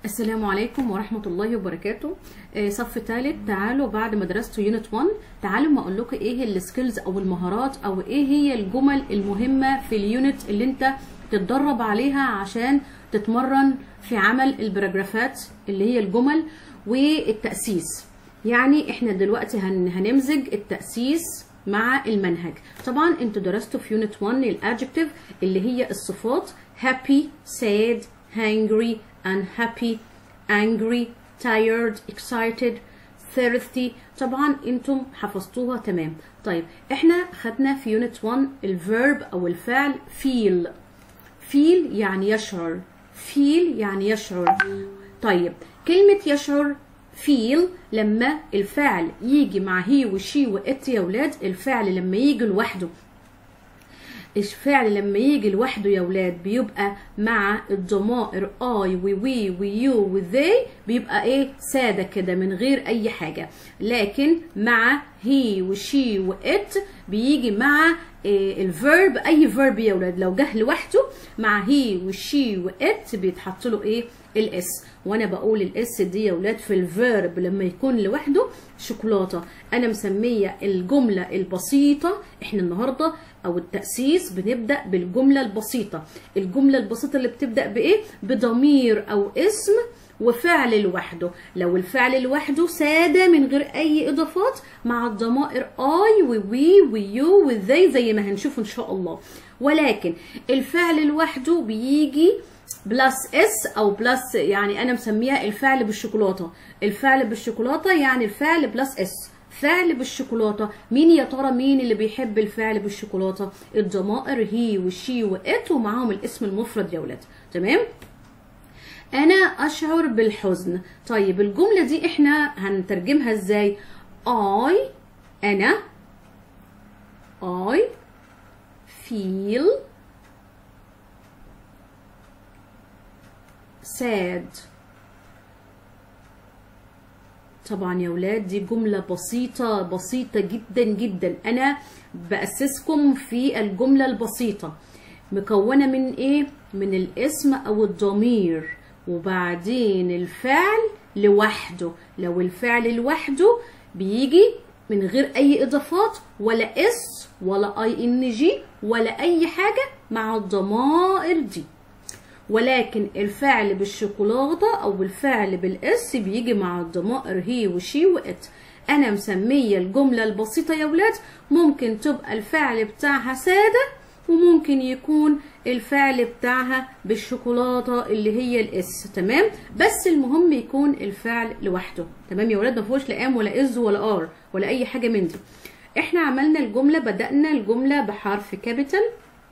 السلام عليكم ورحمة الله وبركاته آه، صف ثالث تعالوا بعد ما درستوا يونت 1 تعالوا ما اقول لكم ايه السكيلز او المهارات او ايه هي الجمل المهمة في اليونت اللي انت تتدرب عليها عشان تتمرن في عمل البراجرافات اللي هي الجمل والتأسيس يعني احنا دلوقتي هن هنمزج التأسيس مع المنهج طبعا انتوا درستوا في يونت 1 الادجكتيف اللي هي الصفات happy sad hungry unhappy angry tired excited thirsty طبعا انتم حفظتوها تمام طيب احنا خدنا في يونت 1 الفيرب او الفعل feel feel يعني يشعر feel يعني يشعر طيب كلمة يشعر feel لما الفعل يجي مع هي وشي وات يا ولاد الفعل لما يجي لوحده الفعل لما يجي لوحده يا ولاد بيبقى مع الضمائر اي ووي ويو وذي بيبقى ايه ساده كده من غير اي حاجه لكن مع هي وشي وات بيجي مع إيه الفيرب اي فيرب يا ولاد لو جه لوحده مع هي وشي وات بيتحط له ايه الاس وانا بقول الاس دي يا ولاد في الفيرب لما يكون لوحده شوكولاته انا مسميه الجمله البسيطه احنا النهارده او التاسيس بنبدا بالجمله البسيطه الجمله البسيطه اللي بتبدا بايه بضمير او اسم وفعل لوحده لو الفعل لوحده ساده من غير اي اضافات مع الضمائر اي ووي ويو وذي زي ما هنشوف ان شاء الله ولكن الفعل لوحده بيجي بلس اس او بلس يعني انا مسميها الفعل بالشوكولاته الفعل بالشوكولاته يعني الفعل بلس اس فعل بالشوكولاته مين يا ترى مين اللي بيحب الفعل بالشوكولاته الضمائر هي والشي وات ومعاهم الاسم المفرد يا ولاد تمام انا اشعر بالحزن طيب الجمله دي احنا هنترجمها ازاي I انا I feel sad طبعا يا ولاد دي جملة بسيطة بسيطة جدا جدا أنا بأسسكم في الجملة البسيطة مكونة من إيه؟ من الاسم أو الضمير وبعدين الفعل لوحده لو الفعل لوحده بيجي من غير أي إضافات ولا اس ولا اي ان جي ولا أي حاجة مع الضمائر دي ولكن الفعل بالشوكولاتة أو الفعل بالإس بيجي مع الضمائر هي وشي وإت أنا مسمية الجملة البسيطة يا ولاد ممكن تبقى الفعل بتاعها سادة وممكن يكون الفعل بتاعها بالشوكولاتة اللي هي الإس تمام بس المهم يكون الفعل لوحده تمام يا ولاد ما فيهوش لا ام ولا از ولا ار ولا أي حاجة من دي احنا عملنا الجملة بدأنا الجملة بحرف كابيتال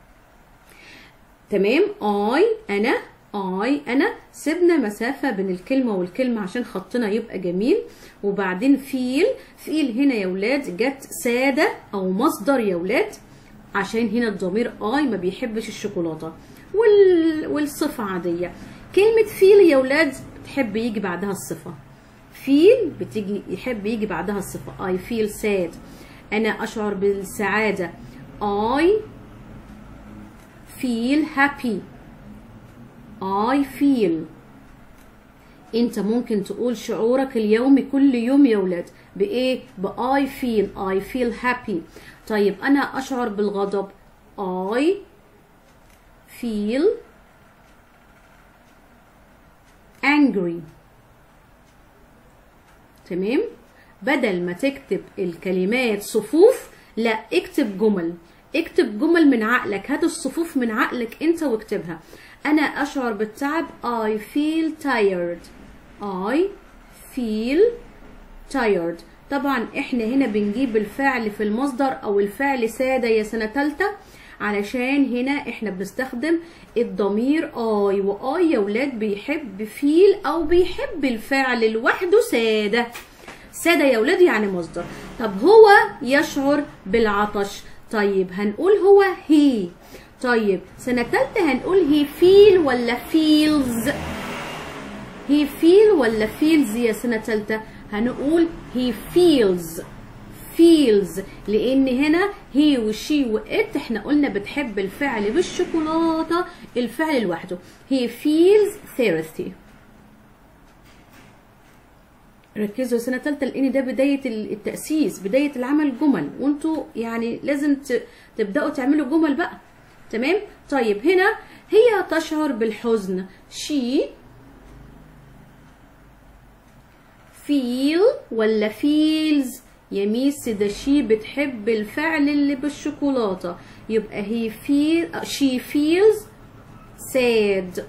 تمام اي انا اي انا سيبنا مسافة بين الكلمة والكلمة عشان خطنا يبقى جميل وبعدين فيل فيل هنا يا ولاد جت سادة او مصدر يا ولاد عشان هنا الضمير اي ما بيحبش الشوكولاتة وال... والصفة عادية كلمة فيل يا ولاد تحب يجي بعدها الصفة فيل بتيجي يحب يجي بعدها الصفة I feel sad أنا أشعر بالسعادة I feel happy I feel انت ممكن تقول شعورك اليومي كل يوم يا ولاد بايه ب I feel I feel happy طيب انا اشعر بالغضب I feel angry تمام بدل ما تكتب الكلمات صفوف لا اكتب جمل اكتب جمل من عقلك هات الصفوف من عقلك انت واكتبها انا اشعر بالتعب I feel tired I feel tired طبعا احنا هنا بنجيب الفعل في المصدر او الفعل سادة يا سنة تالتة علشان هنا احنا بنستخدم الضمير اي واي يا ولاد بيحب فيل او بيحب الفعل لوحده سادة سادة يا ولاد يعني مصدر طب هو يشعر بالعطش طيب هنقول هو هي طيب سنة تالتة هنقول هي فيل ولا فيلز هي فيل ولا فيلز يا سنة تالتة هنقول he feels feels لان هنا هي وشي وات احنا قلنا بتحب الفعل بالشوكولاته الفعل لوحده he feels thirsty ركزوا سنة تالتة لأن ده بداية التأسيس بداية العمل جمل وانتوا يعني لازم ت- تبدأوا تعملوا جمل بقى تمام طيب هنا هي تشعر بالحزن she feel ولا feels يا ميس ده شي بتحب الفعل اللي بالشوكولاتة يبقى he feel she feels sad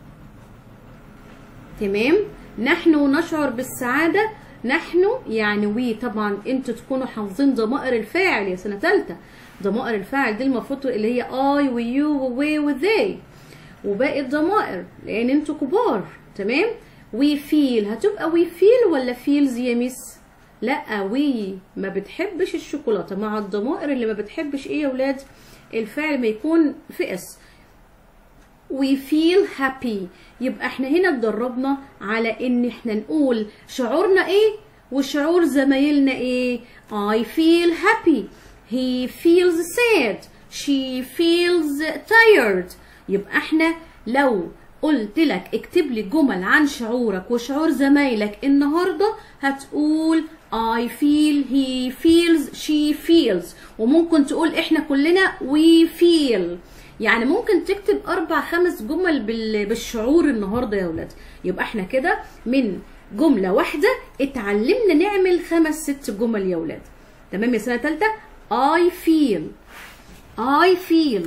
تمام نحن نشعر بالسعادة نحن يعني وي طبعا انتوا تكونوا حافظين ضمائر الفاعل يا سنة تالتة ضمائر الفاعل دي المفروض اللي هي I ويو ووي وذي وباقي الضمائر لان انتوا كبار تمام وي فيل هتبقى وي فيل ولا فيلز يا ميس لا وي ما بتحبش الشوكولاته مع الضمائر اللي ما بتحبش ايه يا ولاد الفعل ما يكون في اس we feel happy يبقى احنا هنا اتدربنا على ان احنا نقول شعورنا ايه وشعور زمايلنا ايه I feel happy he feels sad she feels tired يبقى احنا لو قلت لك اكتب لي جمل عن شعورك وشعور زمايلك النهارده هتقول I feel he feels she feels وممكن تقول احنا كلنا we feel يعني ممكن تكتب اربع خمس جمل بال- بالشعور النهارده يا ولاد يبقى احنا كده من جمله واحده اتعلمنا نعمل خمس ست جمل يا ولاد تمام يا سنه ثالثه I feel I feel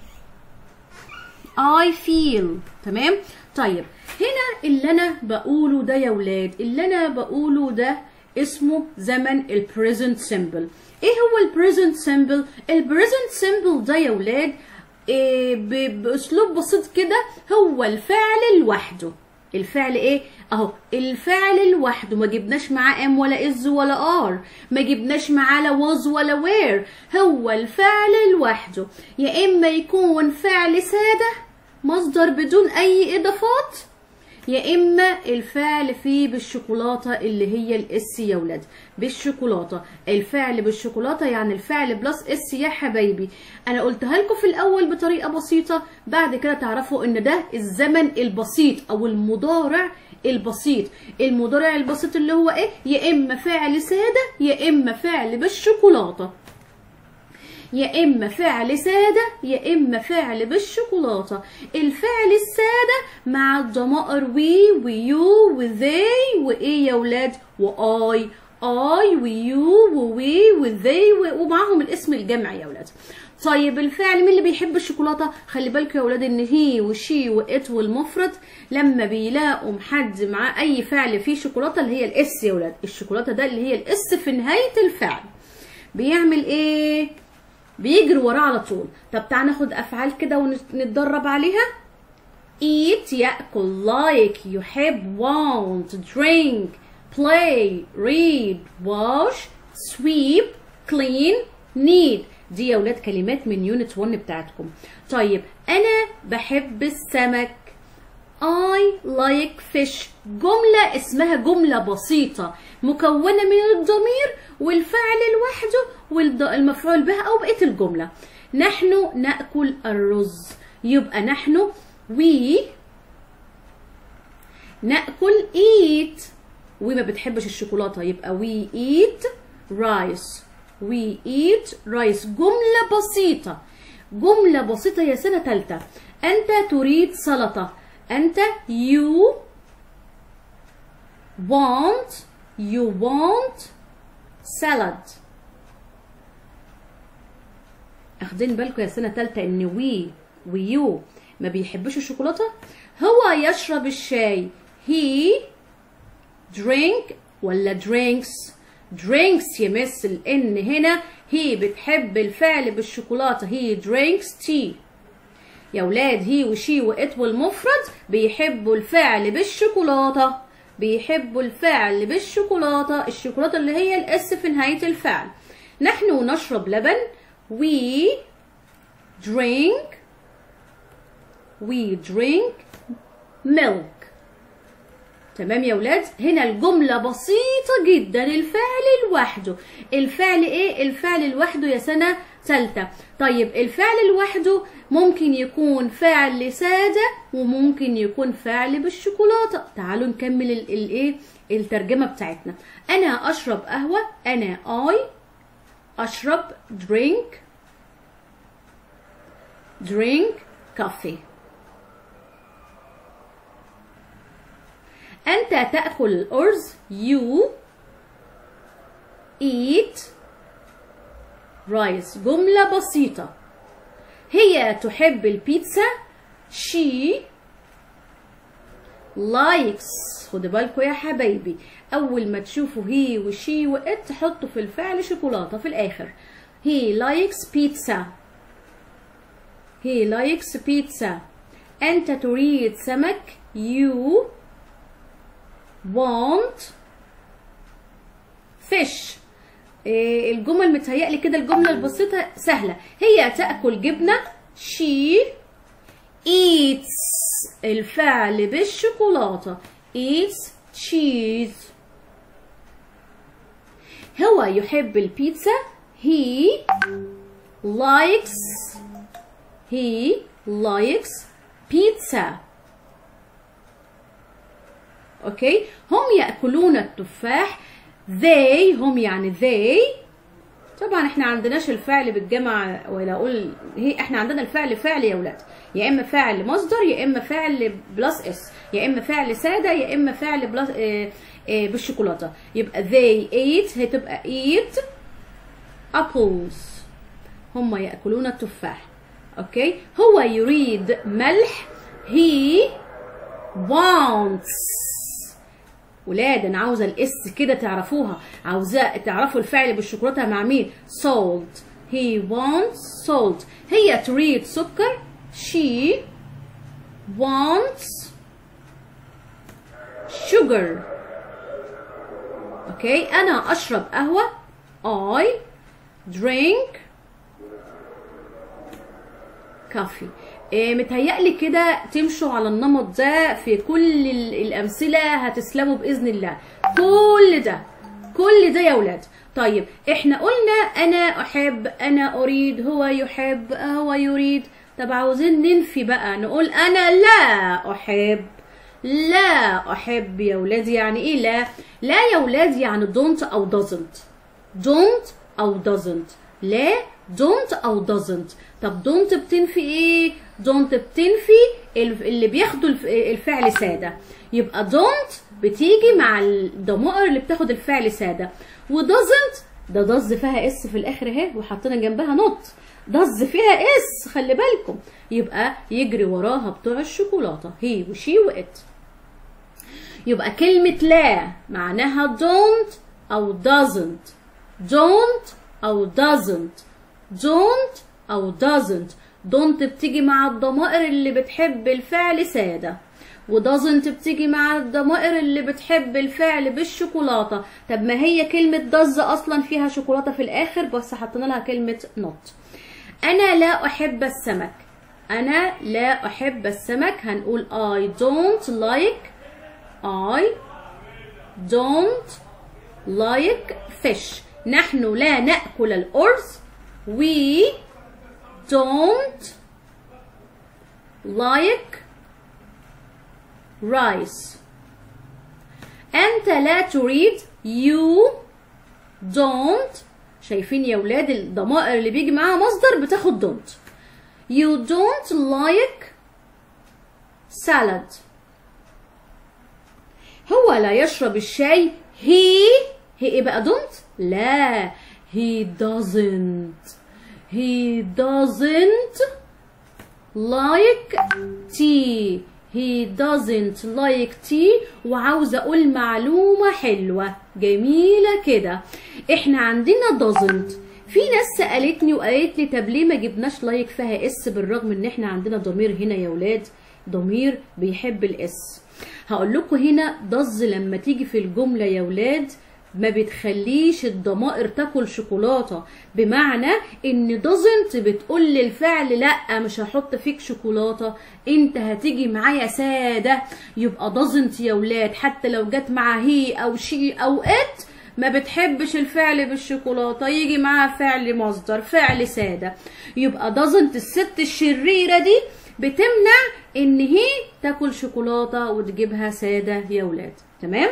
I feel تمام طيب هنا اللي انا بقوله ده يا ولاد اللي انا بقوله ده اسمه زمن ال present simple ايه هو ال present simple ال present simple ده يا ولاد إيه ب- باسلوب بسيط كده هو الفعل لوحده الفعل ايه اهو الفعل لوحده ما جبناش معاه ام ولا از ولا ار ما جبناش معاه لا was ولا وير هو الفعل لوحده يا اما يكون فعل ساده مصدر بدون اي اضافات يا اما الفعل فيه بالشوكولاته اللي هي الاس يا ولاد بالشوكولاته الفعل بالشوكولاته يعني الفعل بلس اس يا حبايبي انا قلتها لكم في الاول بطريقه بسيطه بعد كده تعرفوا ان ده الزمن البسيط او المضارع البسيط المضارع البسيط اللي هو ايه يا اما فعل ساده يا اما فعل بالشوكولاته يا اما فعل ساده يا اما فعل بالشوكولاته الفعل الساده مع الضمائر وي ويو وذي وايه يا ولاد واي اي ويو ووي وذي ومعاهم الاسم الجمعي يا ولاد طيب الفعل مين اللي بيحب الشوكولاته خلي بالكم يا ولاد ان هي وشي وات والمفرد لما بيلاقوا حد معاه اي فعل فيه شوكولاته اللي هي الاس يا ولاد الشوكولاته ده اللي هي الاس في نهايه الفعل بيعمل ايه بيجري وراه على طول طب تعال ناخد افعال كده ونتدرب عليها eat ياكل like يحب want drink play read wash sweep clean need دي يا ولاد كلمات من يونت 1 بتاعتكم طيب انا بحب السمك I like fish جملة اسمها جملة بسيطة مكونة من الضمير والفعل لوحده والمفعول به أو بقية الجملة نحن نأكل الرز يبقى نحن we نأكل eat وما بتحبش الشوكولاتة يبقى we eat rice we eat rice جملة بسيطة جملة بسيطة يا سنة تالتة أنت تريد سلطة أنت you want you want salad أخدين بالكم يا سنة تالتة إن وي ويو ما بيحبوش الشوكولاتة هو يشرب الشاي he drink ولا drinks drinks يمثل ان هنا هي بتحب الفعل بالشوكولاته هي drinks tea يا ولاد هي وشي وات والمفرد بيحبوا الفعل بالشوكولاته بيحبوا الفعل بالشوكولاته الشوكولاته اللي هي الاس في نهايه الفعل نحن نشرب لبن we drink we drink milk تمام يا ولاد هنا الجملة بسيطة جدا الفعل لوحده الفعل ايه الفعل لوحده يا سنة ثالثه طيب الفعل لوحده ممكن يكون فعل ساده وممكن يكون فعل بالشوكولاته تعالوا نكمل الايه الترجمه بتاعتنا انا اشرب قهوه انا اي اشرب drink drink coffee أنت تأكل الأرز you eat rice جملة بسيطة هي تحب البيتزا she likes خدوا بالكم يا حبايبي أول ما تشوفوا هي وشي وإت تحطوا في الفعل شوكولاتة في الآخر he likes pizza he likes pizza أنت تريد سمك you want fish إيه الجمل متهيألي كده الجملة البسيطة سهلة هي تأكل جبنة she eats الفعل بالشوكولاتة eats cheese هو يحب البيتزا he likes he likes pizza اوكي هم ياكلون التفاح they هم يعني they طبعا احنا عندناش الفعل بالجمع ولا اقول هي احنا عندنا الفعل فعل يا ولاد يا اما فعل مصدر يا اما فعل بلس اس يا اما فعل ساده يا اما فعل بلس اه اه بالشوكولاته يبقى they ate هتبقى eat apples هم ياكلون التفاح اوكي هو يريد ملح he wants ولاد انا عاوزه الاس كده تعرفوها عاوزاه تعرفوا الفعل بالشوكولاته مع مين salt he wants salt هي تريد سكر she wants sugar اوكي انا اشرب قهوه I drink coffee إيه متهيألي كده تمشوا على النمط ده في كل الأمثلة هتسلموا بإذن الله كل ده كل ده يا ولاد طيب احنا قلنا أنا أحب أنا أريد هو يحب هو يريد طب عاوزين ننفي بقى نقول أنا لا أحب لا أحب يا ولاد يعني إيه لا لا يا ولاد يعني don't أو doesn't don't أو doesn't لا don't أو doesn't طب don't بتنفي ايه don't بتنفي اللي بياخدوا الفعل سادة يبقى don't بتيجي مع الضمائر اللي بتاخد الفعل سادة و doesn't ده ضز فيها اس في الاخر اهي وحطينا جنبها نوت ضز فيها اس خلي بالكم يبقى يجري وراها بتوع الشوكولاتة هي وشي وات يبقى كلمة لا معناها don't أو doesn't don't أو doesn't don't أو doesn't don't بتيجي مع الضمائر اللي بتحب الفعل سادة و doesn't بتيجي مع الضمائر اللي بتحب الفعل بالشوكولاتة طب ما هي كلمة does أصلا فيها شوكولاتة في الآخر بس حطينا لها كلمة not أنا لا أحب السمك أنا لا أحب السمك هنقول I don't like I don't like fish نحن لا نأكل الأرز we don't like rice أنت لا تريد you don't شايفين يا ولاد الضمائر اللي بيجي معاها مصدر بتاخد don't you don't like salad هو لا يشرب الشاي he he ايه بقى don't لا he doesn't he doesn't like tea he doesn't like tea وعاوزة أقول معلومة حلوة جميلة كده احنا عندنا doesn't في ناس سألتني وقالت لي طب ليه ما جبناش لايك فيها اس بالرغم ان احنا عندنا ضمير هنا يا ولاد ضمير بيحب الاس هقول لكم هنا ضز لما تيجي في الجملة يا ولاد ما بتخليش الضمائر تاكل شوكولاته بمعنى ان doesn't بتقول للفعل لا مش هحط فيك شوكولاته انت هتيجي معايا ساده يبقى doesn't يا ولاد حتى لو جت مع هي او شي او ات ما بتحبش الفعل بالشوكولاته يجي معاها فعل مصدر فعل ساده يبقى doesn't الست الشريره دي بتمنع ان هي تاكل شوكولاته وتجيبها ساده يا ولاد تمام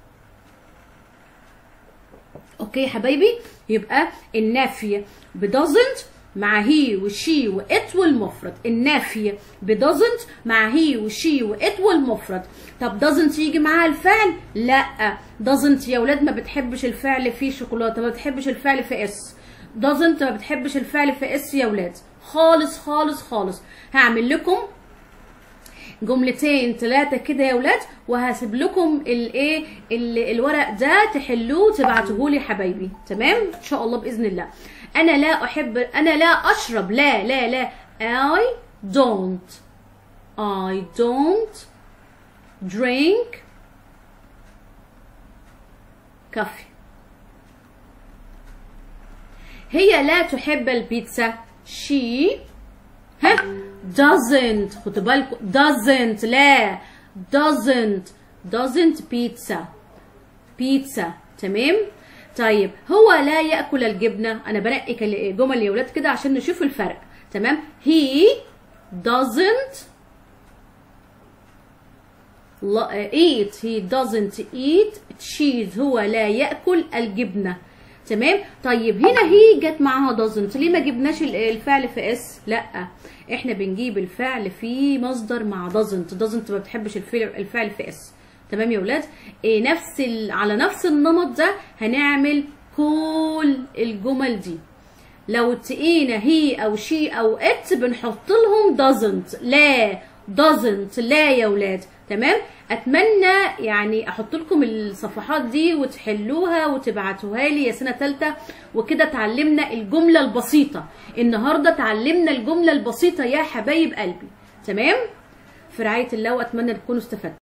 اوكي يا حبايبي يبقى النافيه بدازنت مع هي وشي وات والمفرد النافيه بدازنت مع هي وشي وات والمفرد طب دازنت يجي معاها الفعل لا دازنت يا ولاد ما بتحبش الفعل في شوكولاته ما بتحبش الفعل في اس دازنت ما بتحبش الفعل في اس يا ولاد خالص خالص خالص هعمل لكم جملتين ثلاثة كده يا ولاد وهسيب لكم الايه الورق ده تحلوه تبعتوه لي حبايبي تمام ان شاء الله باذن الله انا لا احب انا لا اشرب لا لا لا I don't I don't drink coffee هي لا تحب البيتزا she ها doesn't خدوا بالكم doesn't لا doesn't doesn't pizza pizza تمام طيب هو لا ياكل الجبنه انا بنقي كل- جمل يا ولاد كده عشان نشوف الفرق تمام he doesn't لا- eat he doesn't eat cheese هو لا ياكل الجبنه تمام طيب هنا هي جت معاها doesn't ليه ما جبناش ال- الفعل في اس لا احنا بنجيب الفعل في مصدر مع doesn't doesn't ما بتحبش الفعل الفعل في اس تمام يا ولاد إيه نفس ال... على نفس النمط ده هنعمل كل الجمل دي لو اتقينا هي او شي او ات بنحط لهم doesn't لا doesn't لا يا ولاد تمام اتمنى يعني احط لكم الصفحات دي وتحلوها وتبعتوها لي يا سنه ثالثه وكده اتعلمنا الجمله البسيطه النهارده اتعلمنا الجمله البسيطه يا حبايب قلبي تمام في رعايه الله واتمنى تكونوا استفدتوا